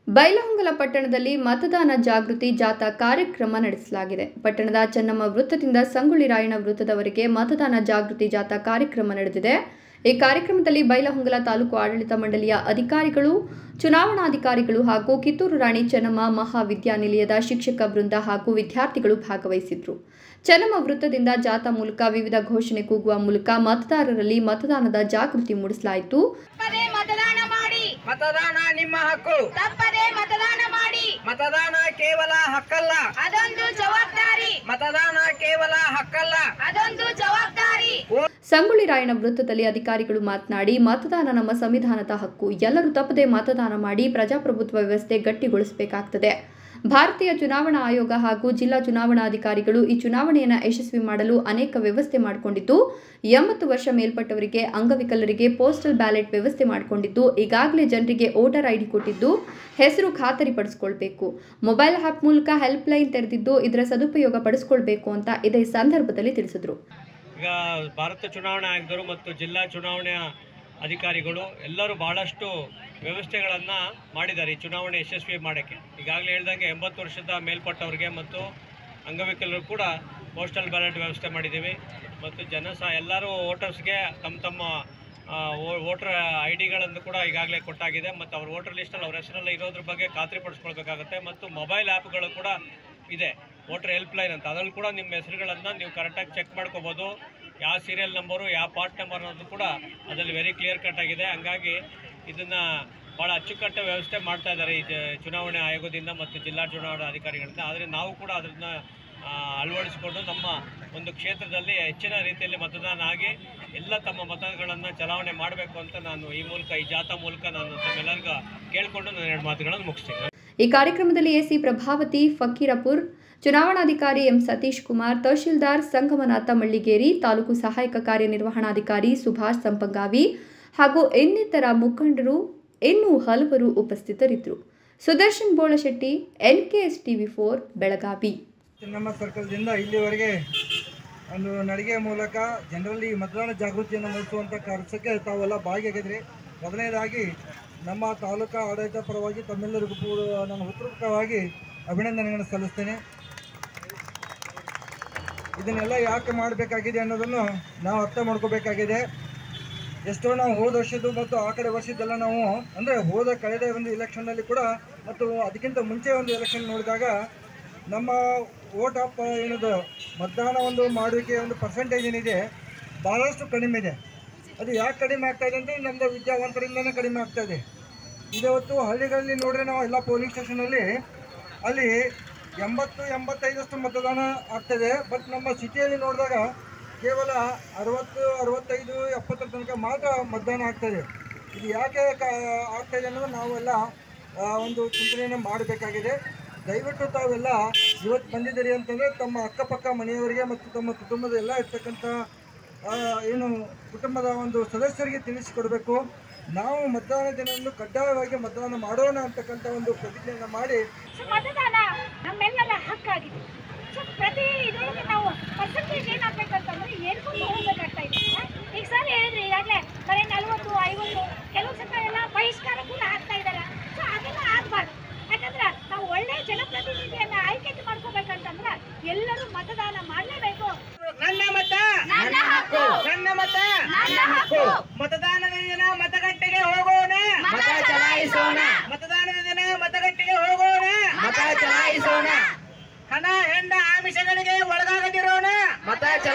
ಬೈಲಹೊಂಗಲ ಪಟ್ಟಣದಲ್ಲಿ ಮತದಾನ ಜಾಗೃತಿ ಜಾಥಾ ಕಾರ್ಯಕ್ರಮ ನಡೆಸಲಾಗಿದೆ ಪಟ್ಟಣದ ಚೆನ್ನಮ್ಮ ವೃತ್ತದಿಂದ ಸಂಗೊಳ್ಳಿ ರಾಯಣ್ಣ ವೃತ್ತದವರೆಗೆ ಮತದಾನ ಜಾಗೃತಿ ಜಾಥಾ ಕಾರ್ಯಕ್ರಮ ನಡೆದಿದೆ ಈ ಕಾರ್ಯಕ್ರಮದಲ್ಲಿ ಬೈಲಹೊಂಗಲ ತಾಲೂಕು ಆಡಳಿತ ಮಂಡಳಿಯ ಅಧಿಕಾರಿಗಳು ಚುನಾವಣಾಧಿಕಾರಿಗಳು ಹಾಗೂ ಕಿತ್ತೂರು ರಾಣಿ ಚೆನ್ನಮ್ಮ ಮಹಾವಿದ್ಯಾನಿಲಯದ ಶಿಕ್ಷಕ ವೃಂದ ಹಾಗೂ ವಿದ್ಯಾರ್ಥಿಗಳು ಭಾಗವಹಿಸಿದ್ರು ಚೆನ್ನಮ್ಮ ವೃತ್ತದಿಂದ ಜಾಥಾ ಮೂಲಕ ವಿವಿಧ ಘೋಷಣೆ ಕೂಗುವ ಮೂಲಕ ಮತದಾರರಲ್ಲಿ ಮತದಾನದ ಜಾಗೃತಿ ಮೂಡಿಸಲಾಯಿತು ತಪ್ಪದೆ ಮತದಾನ ಮಾಡಿ ಮತದಾನ ನಿಮ್ಮ ಹಕ್ಕು ತಪ್ಪದೆ ಮತದಾನ ಮಾಡಿ ಮತದಾನ ಕೇವಲ ಹಕ್ಕಲ್ಲ ಅದೊಂದು ಜವಾಬ್ದಾರಿ ಮತದಾನ ಕೇವಲ ಹಕ್ಕಲ್ಲ ಅದೊಂದು ಜವಾಬ್ದಾರಿ ಸಂಗೊಳ್ಳಿ ರಾಯಣ್ಣ ವೃತ್ತದಲ್ಲಿ ಅಧಿಕಾರಿಗಳು ಮಾತನಾಡಿ ಮತದಾನ ನಮ್ಮ ಸಂವಿಧಾನದ ಹಕ್ಕು ಎಲ್ಲರೂ ತಪ್ಪದೆ ಮತದಾನ ಮಾಡಿ ಪ್ರಜಾಪ್ರಭುತ್ವ ವ್ಯವಸ್ಥೆ ಗಟ್ಟಿಗೊಳಿಸಬೇಕಾಗ್ತದೆ ಭಾರತೀಯ ಚುನಾವಣಾ ಆಯೋಗ ಹಾಗೂ ಜಿಲ್ಲಾ ಚುನಾವಣಾಧಿಕಾರಿಗಳು ಈ ಚುನಾವಣೆಯನ್ನು ಯಶಸ್ವಿ ಮಾಡಲು ಅನೇಕ ವ್ಯವಸ್ಥೆ ಮಾಡಿಕೊಂಡಿದ್ದು ಎಂಬತ್ತು ವರ್ಷ ಮೇಲ್ಪಟ್ಟವರಿಗೆ ಅಂಗವಿಕಲರಿಗೆ ಪೋಸ್ಟಲ್ ಬ್ಯಾಲೆಟ್ ವ್ಯವಸ್ಥೆ ಮಾಡಿಕೊಂಡಿದ್ದು ಈಗಾಗಲೇ ಜನರಿಗೆ ವೋಟರ್ ಐಡಿ ಕೊಟ್ಟಿದ್ದು ಹೆಸರು ಖಾತರಿಪಡಿಸಿಕೊಳ್ಬೇಕು ಮೊಬೈಲ್ ಆ್ಯಪ್ ಮೂಲಕ ಹೆಲ್ಪ್ ಲೈನ್ ತೆರೆದಿದ್ದು ಇದರ ಸದುಪಯೋಗ ಪಡಿಸಿಕೊಳ್ಬೇಕು ಅಂತ ಇದೇ ಸಂದರ್ಭದಲ್ಲಿ ತಿಳಿಸಿದರು ಈಗ ಭಾರತ ಚುನಾವಣಾ ಆಯೋಗದವರು ಮತ್ತು ಜಿಲ್ಲಾ ಚುನಾವಣಾ ಅಧಿಕಾರಿಗಳು ಎಲ್ಲರೂ ಬಹಳಷ್ಟು ವ್ಯವಸ್ಥೆಗಳನ್ನು ಮಾಡಿದ್ದಾರೆ ಈ ಚುನಾವಣೆ ಯಶಸ್ವಿ ಮಾಡೋಕ್ಕೆ ಈಗಾಗಲೇ ಹೇಳ್ದಂಗೆ ಎಂಬತ್ತು ವರ್ಷದ ಮೇಲ್ಪಟ್ಟವರಿಗೆ ಮತ್ತು ಅಂಗವಿಕಲರು ಕೂಡ ಪೋಸ್ಟಲ್ ಬ್ಯಾಲೆಟ್ ವ್ಯವಸ್ಥೆ ಮಾಡಿದ್ದೀವಿ ಮತ್ತು ಜನ ಸಹ ಎಲ್ಲರೂ ವೋಟರ್ಸ್ಗೆ ತಮ್ಮ ತಮ್ಮ ವೋಟರ್ ಐ ಡಿಗಳನ್ನು ಕೂಡ ಈಗಾಗಲೇ ಕೊಟ್ಟಾಗಿದೆ ಮತ್ತು ಅವ್ರ ವೋಟರ್ ಲಿಸ್ಟಲ್ಲಿ ಅವ್ರ ಹೆಸರೆಲ್ಲ ಇರೋದ್ರ ಬಗ್ಗೆ ಖಾತ್ರಿಪಡಿಸ್ಕೊಳ್ಬೇಕಾಗತ್ತೆ ಮತ್ತು ಮೊಬೈಲ್ ಆ್ಯಪ್ಗಳು ಕೂಡ ಇದೆ ವೋಟರ್ ಹೆಲ್ಪ್ ಲೈನ್ ಅಂತ ಅದರಲ್ಲಿ ಕೂಡ ನಿಮ್ಮ ಹೆಸರುಗಳನ್ನು ನೀವು ಕರೆಕ್ಟಾಗಿ ಚೆಕ್ ಮಾಡ್ಕೋಬೋದು ಯಾವ ಸೀರಿಯಲ್ ನಂಬರು ಯಾವ ಪಾರ್ಟ್ ನಂಬರ್ ಅನ್ನೋದು ಕೂಡ ಅದರಲ್ಲಿ ವೆರಿ ಕ್ಲಿಯರ್ ಕಟ್ ಆಗಿದೆ ಹಂಗಾಗಿ ಇದನ್ನು ಭಾಳ ಅಚ್ಚುಕಟ್ಟ ವ್ಯವಸ್ಥೆ ಮಾಡ್ತಾ ಇದ್ದಾರೆ ಈ ಜ- ಚುನಾವಣೆ ಆಯೋಗದಿಂದ ಮತ್ತು ಜಿಲ್ಲಾ ಚುನಾವಣಾ ಅಧಿಕಾರಿಗಳಿಂದ ಆದರೆ ನಾವು ಕೂಡ ಅದನ್ನು ಅಳವಡಿಸಿಕೊಂಡು ನಮ್ಮ ಒಂದು ಕ್ಷೇತ್ರದಲ್ಲಿ ಹೆಚ್ಚಿನ ರೀತಿಯಲ್ಲಿ ಮತದಾನ ಆಗಿ ಎಲ್ಲ ತಮ್ಮ ಮತಗಳನ್ನು ಚಲಾವಣೆ ಮಾಡಬೇಕು ಅಂತ ನಾನು ಈ ಮೂಲಕ ಈ ಜಾಥಾ ಮೂಲಕ ನಾನು ತಮ್ಮೆಲ್ಲರಿಗೂ ಕೇಳಿಕೊಂಡು ನನ್ನ ಎರಡು ಮಾತುಗಳನ್ನು ಮುಗಿಸ್ತೀನಿ ಈ ಕಾರ್ಯಕ್ರಮದಲ್ಲಿ ಎಸಿ ಪ್ರಭಾವತಿ ಫಕೀರಪುರ್ ಚುನಾವಣಾಧಿಕಾರಿ ಎಂ ಸತೀಶ್ ಕುಮಾರ್ ತಹಶೀಲ್ದಾರ್ ಸಂಗಮನಾಥ ಮಳ್ಳಿಗೇರಿ ತಾಲೂಕು ಸಹಾಯಕ ಕಾರ್ಯನಿರ್ವಹಣಾಧಿಕಾರಿ ಸುಭಾಷ್ ಸಂಪಂಗಾವಿ ಹಾಗೂ ಇನ್ನಿತರ ಮುಖಂಡರು ಇನ್ನೂ ಹಲವರು ಉಪಸ್ಥಿತರಿದ್ದರು Sudarshan Bolashetti NKS TV four Belagavi Chennamma ಸರ್ಕಲ್ದಿಂದ ಇಲ್ಲಿವರೆಗೆ ಒಂದು ನಡಿಗೆ ಮೂಲಕ ಜನರಲ್ಲಿ ಮತದಾನ ಜಾಗೃತಿಯನ್ನು ಮೂಡಿಸುವಂಥ ಕೆಲಸಕ್ಕೆ ತಾವೆಲ್ಲ ಭಾಗಿಯಾಗಿದ್ರಿ ಮೊದಲನೇದಾಗಿ ನಮ್ಮ ತಾಲೂಕಾ ಆಡಳಿತ ಪರವಾಗಿ ತಮ್ಮೆಲ್ಲರಿಗೂ ಕೂಡ ನಾನು ಹೃತ್ಪೂರ್ವಕವಾಗಿ ಅಭಿನಂದನೆಗಳನ್ನು ಸಲ್ಲಿಸ್ತೇನೆ ಇದನ್ನೆಲ್ಲ ಯಾಕೆ ಮಾಡಬೇಕಾಗಿದೆ ಅನ್ನೋದನ್ನು ನಾವು ಅರ್ಥ ಮಾಡ್ಕೋಬೇಕಾಗಿದೆ ಎಷ್ಟೋ ನಾವು ಹೋದ ವರ್ಷದ್ದು ಮತ್ತು ಆ ಕಡೆ ವರ್ಷದ್ದೆಲ್ಲ ನಾವು ಅಂದರೆ ಹೋದ ಕಳೆದ ಒಂದು ಎಲೆಕ್ಷನ್ನಲ್ಲಿ ಕೂಡ ಮತ್ತು ಅದಕ್ಕಿಂತ ಮುಂಚೆ ಒಂದು ಎಲೆಕ್ಷನ್ ನೋಡಿದಾಗ ನಮ್ಮ ವೋಟ್ ಆಫ್ ಏನದು ಮತದಾನ ಒಂದು ಮಾಡುವಿಕೆ ಒಂದು ಪರ್ಸೆಂಟೇಜ್ ಏನಿದೆ ಭಾಳಷ್ಟು ಕಡಿಮೆ ಇದೆ ಅದು ಯಾಕೆ ಕಡಿಮೆ ಆಗ್ತಾ ಇದೆ ಅಂದರೆ ನಮ್ಮದು ವಿದ್ಯಾವಂತರಿಂದನೇ ಕಡಿಮೆ ಆಗ್ತಾ ಇದೆ ಇವತ್ತು ಹಳ್ಳಿಗಳಲ್ಲಿ ನೋಡಿದ್ರೆ ನಾವು ಎಲ್ಲ ಪೋಲಿಂಗ್ ಸ್ಟೇಷನಲ್ಲಿ ಅಲ್ಲಿ ಎಂಬತ್ತು ಎಂಬತ್ತೈದಷ್ಟು ಮತದಾನ ಆಗ್ತದೆ ಬಟ್ ನಮ್ಮ ಸಿಟಿಯಲ್ಲಿ ನೋಡಿದಾಗ ಕೇವಲ ಅರವತ್ತು ಅರವತ್ತೈದು ಎಪ್ಪತ್ತರ ತನಕ ಮಾತ್ರ ಮತದಾನ ಆಗ್ತದೆ ಇದು ಯಾಕೆ ಕಾ ಆಗ್ತಾಯಿದೆ ಅನ್ನೋದು ನಾವೆಲ್ಲ ಆ, ಒಂದು ಚಿಂತನೆಯನ್ನು ಮಾಡಬೇಕಾಗಿದೆ ದಯವಿಟ್ಟು ತಾವೆಲ್ಲ ಇವತ್ತು ಬಂದಿದ್ದೀರಿ ಅಂತಂದರೆ ತಮ್ಮ ಅಕ್ಕಪಕ್ಕ ಮನೆಯವರಿಗೆ ಮತ್ತು ತಮ್ಮ ಕುಟುಂಬದ ಎಲ್ಲ ಇರ್ತಕ್ಕಂಥ ಆ, ಏನು ಕುಟುಂಬದ ಒಂದು ಸದಸ್ಯರಿಗೆ ತಿಳಿಸಿಕೊಡಬೇಕು ನಾವು ಮತದಾನ ದಿನವನ್ನು ಕಡ್ಡಾಯವಾಗಿ ಮತದಾನ ಮಾಡೋಣ ಅಂತಕ್ಕಂಥ ಒಂದು ಪ್ರತಿಜ್ಞೆಯನ್ನು ಮಾಡಿ ಸೊ ಮತದಾನ ನಮ್ಮೆಲ್ಲರ ಹಕ್ಕಾಗಿದೆ ಸೊ ಪ್ರತಿ ಇದರೊಳಗೆ ನಾವು ಪರ್ಸೆಂಟೇಜ್ ಏನಾಗಬೇಕಂತಂದ್ರೆ ಏರ್ಕೊಂಡು ಹೋಗ್ಬೇಕಾಗ್ತಾ ಇದೆ ಈಗ ಸರ್ ಹೇಳಿದ್ರಿ ಈಗಾಗಲೇ ಬರೀ ನಲ್ವತ್ತು ಐವತ್ತು ಕೆಲವು ಸತ ಎಲ್ಲ ಬಹಿಷ್ಕಾರ ಕೂಡ ಆಗ್ತಾ ಇದ್ದಾರೆ ಸೊ ಅದೆಲ್ಲ ಆಗಬಾರ್ದು ಯಾಕಂದ್ರೆ ನಾವು ಒಳ್ಳೆ ಜನಪ್ರತಿನಿಧಿಯನ್ನ ಆಯ್ಕೆ ಮಾಡ್ಕೋಬೇಕಂತಂದ್ರೆ ಎಲ್ಲರೂ ಮತದಾನ ಮಾಡಲೇಬೇಕು ನನ್ನ ಮತ ನನ್ನ ಹಕ್ಕು ನನ್ನ ಮತ ನನ್ನ ಹಕ್ಕು ಮತದಾನದ ದಿನ ಮತಗಟ್ಟೆಗೆ ಹೋಗೋಣ ಮತ ಚಲಾಯಿಸೋಣ ಮತದಾನದ ದಿನ ಮತಗಟ್ಟೆಗೆ ಹೋಗೋಣ ಮತ ಚಲಾಯಿಸೋಣ ಹಣ ಹೆಂಡ ಆಮಿಷಗಳಿಗೆ ಒಳಗಾಗದಿರೋಣ ಮತ